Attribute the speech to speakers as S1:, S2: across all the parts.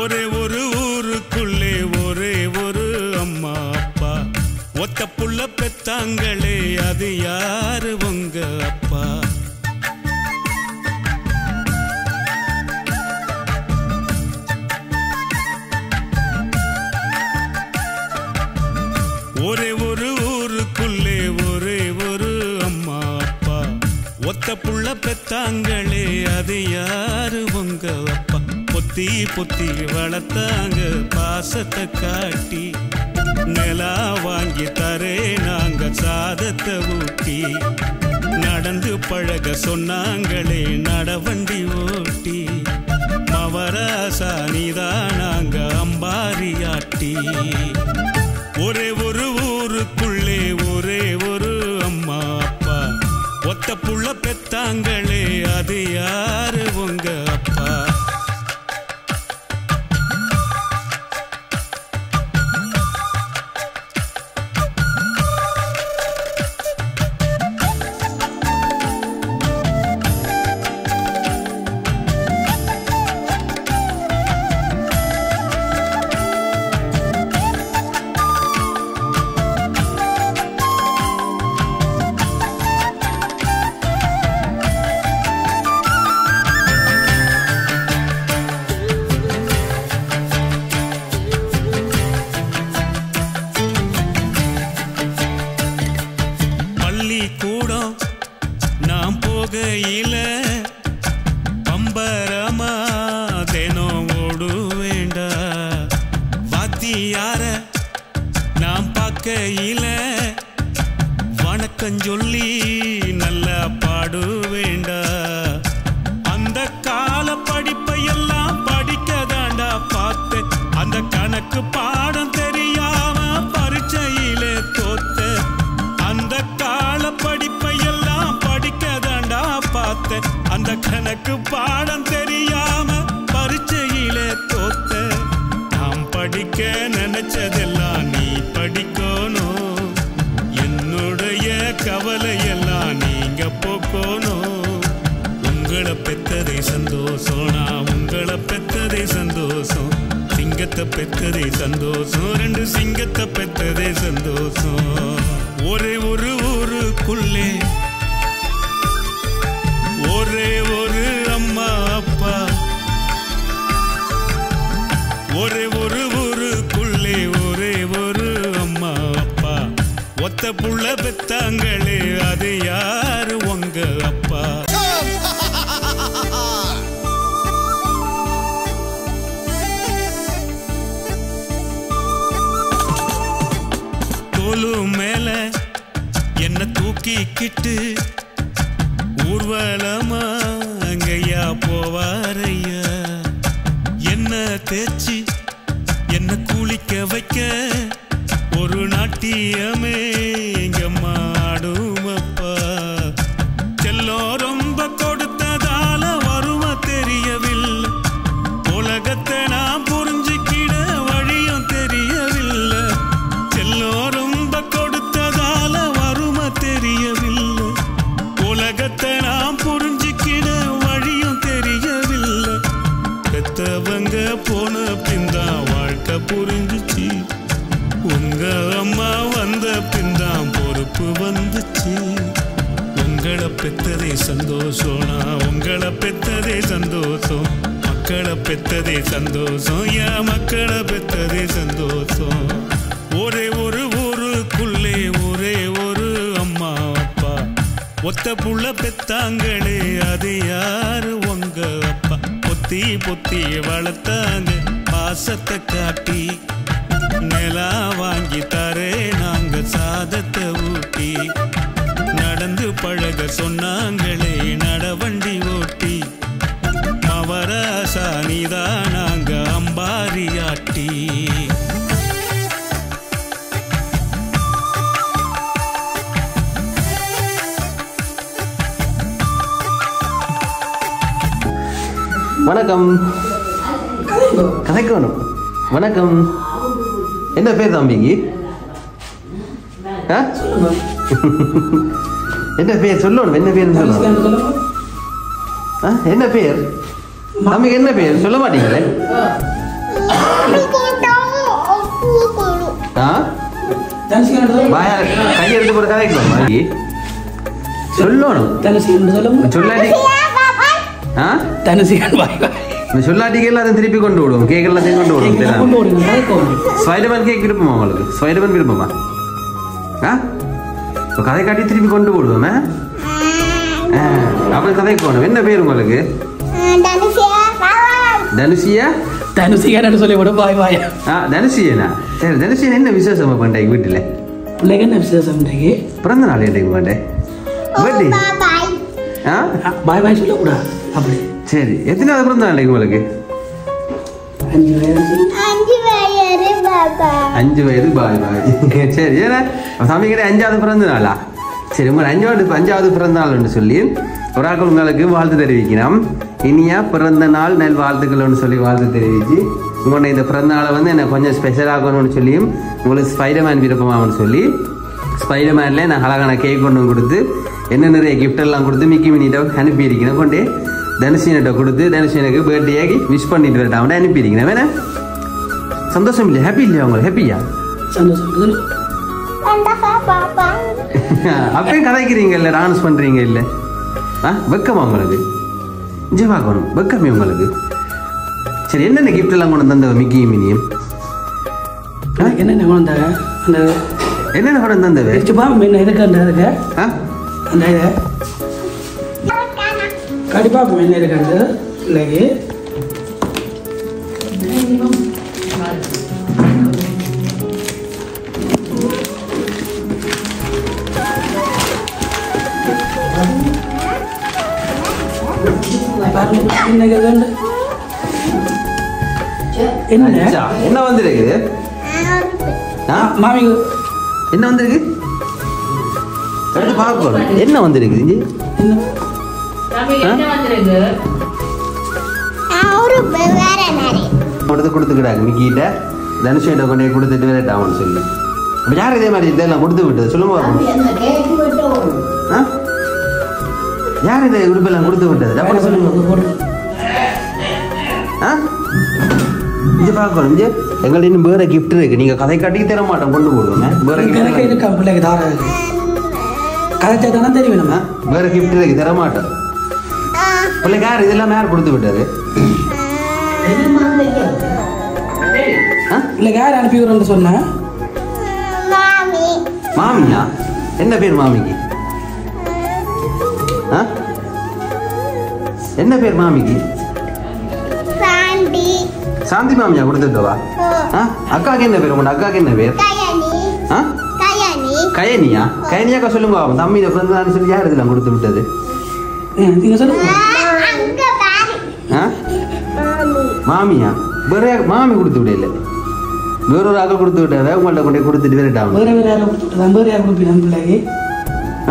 S1: ஒரே ஒரு ஊருக்குள்ளே ஒரே ஒரு அம்மா அப்பா ஒத்த புள்ள பெத்தாங்களே அது யாரு உங்க அப்பா ஒரே ஒரு ஊருக்குள்ளே ஒரே ஒரு அம்மா அப்பா ஒத்த புள்ள பெத்தாங்களே அது யாரு உங்க அப்பா பொத்தி பொத்தி வளர்த்தாங்க பாசத்தை காட்டி நிலா வாங்கி தரே நாங்க சாதத்தை ஊட்டி நடந்து பழக சொன்னாங்களே நடவண்டி ஓட்டி மவராசா நீதான் நாங்க அம்பாரியாட்டி ஒரே ஒரு ஊருக்குள்ளே ஒரே ஒரு அம்மா அப்பா ஒத்த புள்ள பெத்தாங்களே அது யாரு உங்க அப்பா பள்ளிக்கூடம் நாம் போகையில பம்பரமா தினம் ஓடு வேண்டா வாத்தியார நாம் பார்க்கையில வணக்கம் சொல்லி நல்லா பாடு வேண்டா அந்த கால படிப்பை எல்லாம் படிக்க தாண்டா பார்த்து அந்த கணக்கு பாடம் தெரியாம பரீட்சையில தோத்த அந்த கால படிப்பை எல்லாம் படிக்க தாண்டா பார்த்த அந்த கணக்கு பாடம் தெரியாம பரீட்சையில தோத்த நாம் படிக்க நினைச்சதெல்லாம் நீ படிக்கணும் என்னுடைய கவலையெல்லாம் நீங்க போக்கணும் உங்களை பெத்ததே சந்தோஷம் நான் உங்களை பெத்ததே சந்தோஷம் சிங்கத்தை பெத்ததே சந்தோஷம் ரெண்டு சிங்கத்தை பெத்ததே சந்தோஷம் ஒரே ஒரு ஊருக்குள்ளே ஒரே ஒரு அம்மா அப்பா ஒரே ஒரு ஊருக்குள்ளே ஒரே ஒரு அம்மா அப்பா ஒத்த புள்ள பெத்தாங்களே அது யாரு உங்க அப்பா தோலு மேல என்ன தூக்கிக்கிட்டு ஊர்வலமா அங்கய்யா போவாரையா என்ன தேய்ச்சி என்ன குளிக்க வைக்க ஒரு நாட்டியமே இங்க மாடுமப்பா செல்லம் ரொம்ப கொடுத்ததால வருவ தெரியவில்லை உலகத்தை நான் புரிஞ்சுக்கிட வழியும் தெரியவில்லை செல்லம் ரொம்ப கொடுத்ததால வறுமை தெரியவில்லை உலகத்தை நான் புரிஞ்சுக்கிட வழியும் தெரியவில்லை பெத்தவங்க போன பின்தான் வாழ்க்கை புரிஞ்சுச்சு உங்க அம்மா வந்த பின்தான் பொறுப்பு வந்துச்சு உங்களை பெத்ததே சந்தோஷம் நான் உங்களை பெத்ததே சந்தோஷம் மக்களை பெத்ததே சந்தோஷம் என் மக்களை பெத்ததே சந்தோஷம் ஒரே ஒரு ஊருக்குள்ளே ஒரே ஒரு அம்மா அப்பா ஒத்த புள்ள பெத்தாங்களே அது யாரு உங்க அப்பா பொத்தி பொத்தி வளர்த்தாங்க பாசத்தை காட்டி நிலா வாங்கி தரே நாங்க சாதத்தை ஊட்டி நடந்து பழக சொன்னாங்களே நடவண்டி ஓட்டி மவராசா நீதான் நாங்க அம்பாரியாட்டி
S2: வணக்கம் கதைக்கணும் வணக்கம் என்ன பேர் தம்பிக்கு ஆ? என்ன பேர் சொல்லணும் என்ன பேர் சொல்லணும் ஆ? என்ன பேர் தம்பிக்கு என்ன பேர் சொல்ல மாட்டீங்களே ஆ பாயா கை எடுத்து போற கதைக்கலாம் வாங்கி சொல்லணும்
S3: தனுசிகன் சொல்லுங்க
S2: சொல்லாட்டி ஆ
S3: தனுசிகன் பாய் பாய்
S2: இந்த சொல்லாட்டிக்கு எல்லாத்தையும் திருப்பி கொண்டு விடுவோம் கேக் எல்லாத்தையும் கொண்டு விடுவோம்
S3: எங்களை கொண்டு விடுங்க கதைக்கோங்க
S2: ஸ்பைடர்மேன் கேக் விருப்பமா உங்களுக்கு ஸ்பைடர்மேன் விருப்பமா ஆ இப்போ கதை காட்டி திருப்பி கொண்டு விடுவோமே ஆ அப்படி கதைக்கு போகணும் என்ன பேர் உங்களுக்கு தனுஷியா
S3: தனுசிகன் சொல்லி விட பாய் பாய்
S2: ஆ தனுஷியனா சரி தனுஷியன் என்ன விசேஷமா பண்றீங்க வீட்டில்
S3: பிள்ளைக்கு என்ன விசேஷம் இன்றைக்கு
S2: பிறந்த நாள் என்னைக்கு பண்றேன் பர்த்டே ஆ
S3: பாய் பாய் சொல்லக்கூடாது அப்படி
S2: சரி எத்தனாவது பிறந்த நாள் இன்னைக்கு உங்களுக்கு
S3: அஞ்சு வயசு
S2: அஞ்சு வயது பாய் பாய் சரி ஏன்னா தம்பிக்கிட்ட அஞ்சாவது பிறந்த நாளா சரி உங்கள் அஞ்சாவது அஞ்சாவது பிறந்த நாள்னு சொல்லி ஒரு ஆக்கள் உங்களுக்கு வாழ்த்து தெரிவிக்கிறோம் இனியா பிறந்த நாள் நல் வாழ்த்துக்கள்னு சொல்லி வாழ்த்து தெரிவிச்சு உங்களோட இந்த பிறந்த நாளை வந்து என்ன கொஞ்சம் ஸ்பெஷல் ஆகணும்னு சொல்லியும் உங்களுக்கு ஸ்பைடர்மேன் விருப்பமாகனு சொல்லி ஸ்பைடர்மேன்ல நான் அழகான கேக் கொண்டு வந்து கொடுத்து என்ன நிறைய gift எல்லாம் கொடுத்து மிக்கி மினிட்ட அனுப்பியிருக்கிறேன் கொண்டு தனுஷினிட்ட கொடுத்து தனுஷினுக்கு பர்த்டேக்கு விஷ் பண்ணிட்டு வரட்டாம அனுப்பியிருக்கிறேன் வேணா சந்தோஷம் இல்லையா ஹாப்பி இல்லையா உங்களுக்கு ஹாப்பியா
S3: சந்தோஷம் சொல்லு
S2: அப்பயும் கதைக்கிறீங்கல்ல டான்ஸ் பண்றீங்க இல்ல ஆ வெக்கமா உங்களுக்கு இஞ்சி பார்க்கணும் வெக்கமே உங்களுக்கு சரி என்னென்ன gift எல்லாம் கொண்டு தந்த மிக்கி மினியும்
S3: என்னென்ன குழந்தை அந்த
S2: என்னென்ன கொண்டு தந்தவ
S3: வச்சு பாப்போம் என்ன இருக்கு அந்த இதுக்கு
S2: ஆ
S3: அந்த இதை கடி பாப்போம் என்ன இருக்கு அந்த பிள்ளைக்கு பாருங்க என்ன இருக்குது என்ன
S2: அச்சா, என்ன வந்திருக்குது ஆ
S3: மாமி
S2: என்ன வந்திருக்கு எடுத்து பார்க்கணும் என்ன வந்திருக்குது இஞ்சி
S3: என்ன
S2: எடுத்து கொடுத்துக்கிட்டாங்க மிக்கிட்ட தனுஷிட்ட கொண்டு போய் கொடுத்துட்டு வரட்டாமன்னு சொல்லி அப்ப யார் இதே மாதிரி இதெல்லாம் கொடுத்து விட்டது சொல்லுங்க பார்ப்போம். ஆ யார் இதை உடுப்பெல்லாம் கொடுத்து விட்டது டப்புனு சொல்லுங்க ஆ இது பார்க்கணும் இங்கே எங்கள்ட்ட இன்னும் வேற gift இருக்கு நீங்க கதை காட்டி தர மாட்டோம் கொண்டு போடுவோங்க வேற gift
S3: எனக்கு
S2: எல்லாம்
S3: இருக்கா பிள்ளைக்கு தார கதைச்சா தானே தெரியும் நம்ம
S2: ஆ? வேற gift இருக்கு தர மாட்டோம் பிள்ளைக்கு யார் இதெல்லாம் யார் கொடுத்து விட்டாரு ஆ
S3: பிள்ளைக்கு யார் அனுப்பி விடுறேன்னு சொன்னேன்
S2: மாமியா என்ன பேர் மாமிக்கு ஆ என்ன பேர் மாமிக்கு சாந்தி மாமியா கொடுத்துட்டவா ஆ அக்காக்கு என்ன பேர் உங்க அக்காக்கு என்ன பேர் ஆ கயனியா கயனியாக்கா சொல்லுங்க அவன் தம்பி இதை பிறந்தான்னு சொல்லி யார் இதெல்லாம் கொடுத்து விட்டது
S3: நீங்க சொல்லுங்க
S2: ஆ மாமியா வேற யார் மாமி கொடுத்து விடல வேற ஒரு ஆக்கள் கொடுத்து விட்டாவே உங்கள்ட்ட கொண்டு போய் கொடுத்துட்டு வரட்டாம
S3: வேற வேற யாரும் கொடுத்துட்டு வேற யார் கொடுப்பீங்க பிள்ளைக்கு
S2: ஆ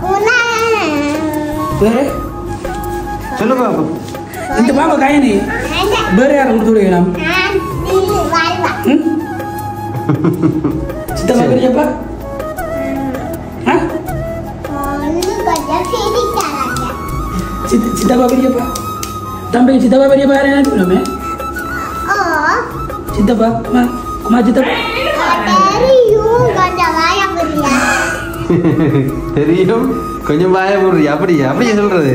S3: வேற
S2: சொல்லுங்க பாப்போம்.
S3: இந்த பாப்பா காயனி வேற யாரும் கொடுத்து விடுவீங்க நாம் ம்? சித்தப்பா பெரியப்பா ஆ சித்த சித்தப்பா பெரியப்பா தம்பி சித்தப்பா பெரியப்பா யாரையும் அனுப்பி விடுமே சித்தப்பா அம்மா அம்மா சித்தப்பா
S2: தெரியும் கொஞ்சம் வாய போடுறீ அப்படியா அப்படியே சொல்றது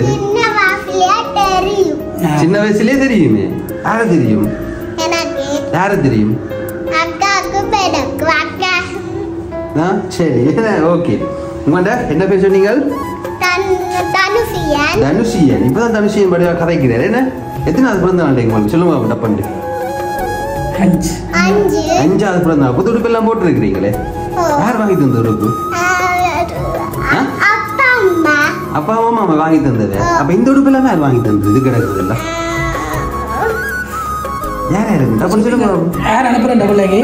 S3: ஆ.
S2: சின்ன வயசுலயே தெரியுமே யார தெரியும் யார தெரியும்
S4: அக்காவுக்கு பெருக்கு அக்கா
S2: ஆ சரி ஓகே உங்கள்ட்ட என்ன பேர் சொன்னீங்க
S4: தன் தனுசியன்
S2: தனுஷியன் இப்பதான் தனுஷியன் படிவா கதைக்கிறார் என்ன எத்தனாவது பிறந்த நாள் உங்களுக்கு சொல்லுங்க டப்பண்டு
S3: அஞ்சு
S4: அஞ்சு
S2: அஞ்சாவது பிறந்த நாள் புது உடுப்பு எல்லாம் போட்டு இருக்கிறீங்களே
S4: ஓ.
S2: யார் வாங்கி தந்த உடுப்பு ஆ?
S4: அப்பா அம்மா
S2: அப்பா அம்மா அம்மா வாங்கி தந்தது அப்ப இந்த உடுப்பு எல்லாம் யார் வாங்கி தந்தது இது கிடக்குது இல்ல யார் யாருக்கு டப்பன்னு சொல்லுங்க
S3: யார் அனுப்புறேன் பிள்ளைக்கு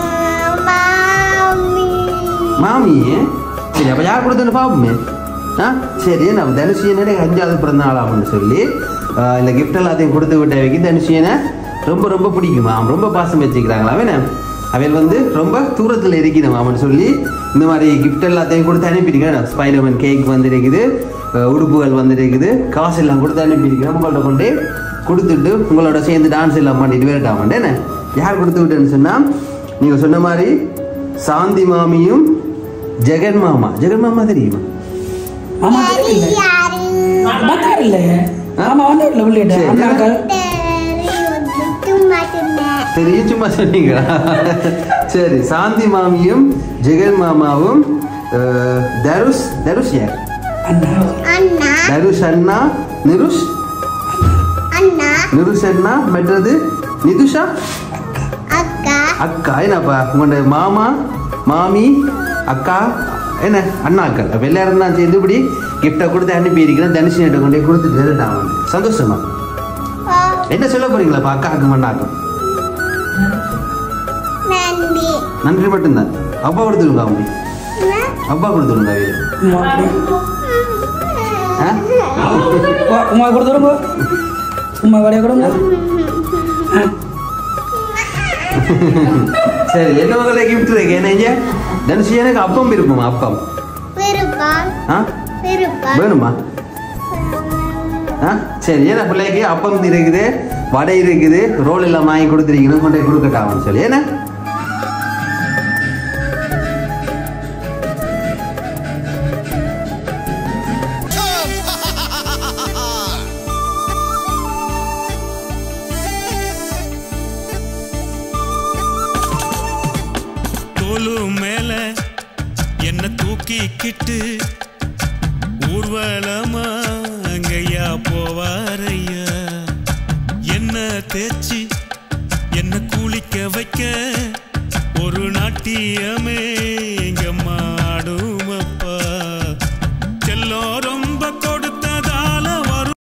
S4: மாமி
S2: மாமி சரி அப்ப யார் கொடுத்தன்னு பாப்போமே ஆ சரி நம்ம தனுஷியனே அஞ்சாவது பிறந்த நாளாம்னு சொல்லி ஆ, இந்த gift எல்லாத்தையும் கொடுத்து விட்டவைக்கு தனுஷியனை ரொம்ப ரொம்ப பிடிக்குமா அவன் ரொம்ப பாசம் வச்சுக்கிறாங்களா வேணா அவையில் வந்து ரொம்ப தூரத்தில் இருக்கணும் அவன் சொல்லி இந்த மாதிரி gift எல்லாத்தையும் கொடுத்து அனுப்பியிருக்கிறேன் ஸ்பைடர்மேன் கேக் வந்துருக்குது ஆ, உடுப்புகள் வந்துருக்குது காசு எல்லாம் கொடுத்து அனுப்பியிருக்கிறேன் உங்கள்ட்ட கொண்டு கொடுத்துட்டு உங்களோட சேர்ந்து டான்ஸ் எல்லாம் பண்ணிட்டு வரட்டாமன்ட்டு என்ன யார் கொடுத்து விட்டேன்னு சொன்னா நீங்க சொன்ன மாதிரி சாந்தி மாமியும் ஜெகன் மாமா ஜெகன் மாமா தெரியுமா
S3: மாமா தெரியல
S4: யாரு
S3: பத்தார் இல்லையே மாமா வந்து இல்லை உள்ளிட்ட
S2: சரி.
S3: அண்ணாக்கள்
S4: தெரியும் சும்மா சொன்னேன்
S2: தெரியும் சும்மா சொன்னீங்களா சரி சாந்தி மாமியும் ஜெகன் மாமாவும் அஹ், தருஷ் தருஷ் யார்
S3: அண்ணா
S4: அண்ணா
S2: தருஷ் அண்ணா நிருஷ்
S4: அண்ணா
S2: நிருஷ் அண்ணா மற்றது நிதுஷா
S4: அக்கா
S2: அக்கா என்னப்பா உங்களோட மாமா மாமி அக்கா என்ன அண்ணாக்கள் அப்போ எல்லாரும் தான் சேர்ந்து இப்படி கிஃப்டை கொடுத்து அனுப்பி இருக்கிறேன் தனுஷினிட்ட கொண்டு போய் கொடுத்துட்டு வந்துட்டான் அவன் சந்தோஷமா
S4: ஓ
S2: என்ன சொல்ல போறீங்களாப்பா அக்காக்கும் அண்ணாக்கும்
S4: நன்றி
S2: நன்றி மட்டும்தான் அப்பா கொடுத்துருங்க அவங்க அப்பா கொடுத்துருங்க அவரு.
S3: உமா அப்படி.
S2: ஆ?
S3: வா, உமா கொடுத்துருங்க உமா வரைய கொடுங்க ஆ.
S2: சரி என்ன வகையில் கிஃப்ட் இருக்கு என்ன தனுஷி எனக்கு அப்பம் விருப்பமா அப்பம்
S4: விருப்பம்
S2: ஆ
S4: விருப்பம்
S2: வேணுமா ஆ சரி ஏன்னா பிள்ளைக்கு அப்பம் இருக்குது வடை இருக்குது ரோல் எல்லாம் வாங்கி கொடுத்துருக்கீங்கன்னு கொண்டு போய் கொடுக்கட்டான்னு சொல்லி ஏன்னா
S1: தோலு மேல என்ன தூக்கிக்கிட்டு ஊர்வலமா அங்கய்யா போவாரையா என்ன தேய்ச்சி என்ன குளிக்க வைக்க ஒரு நாட்டியமே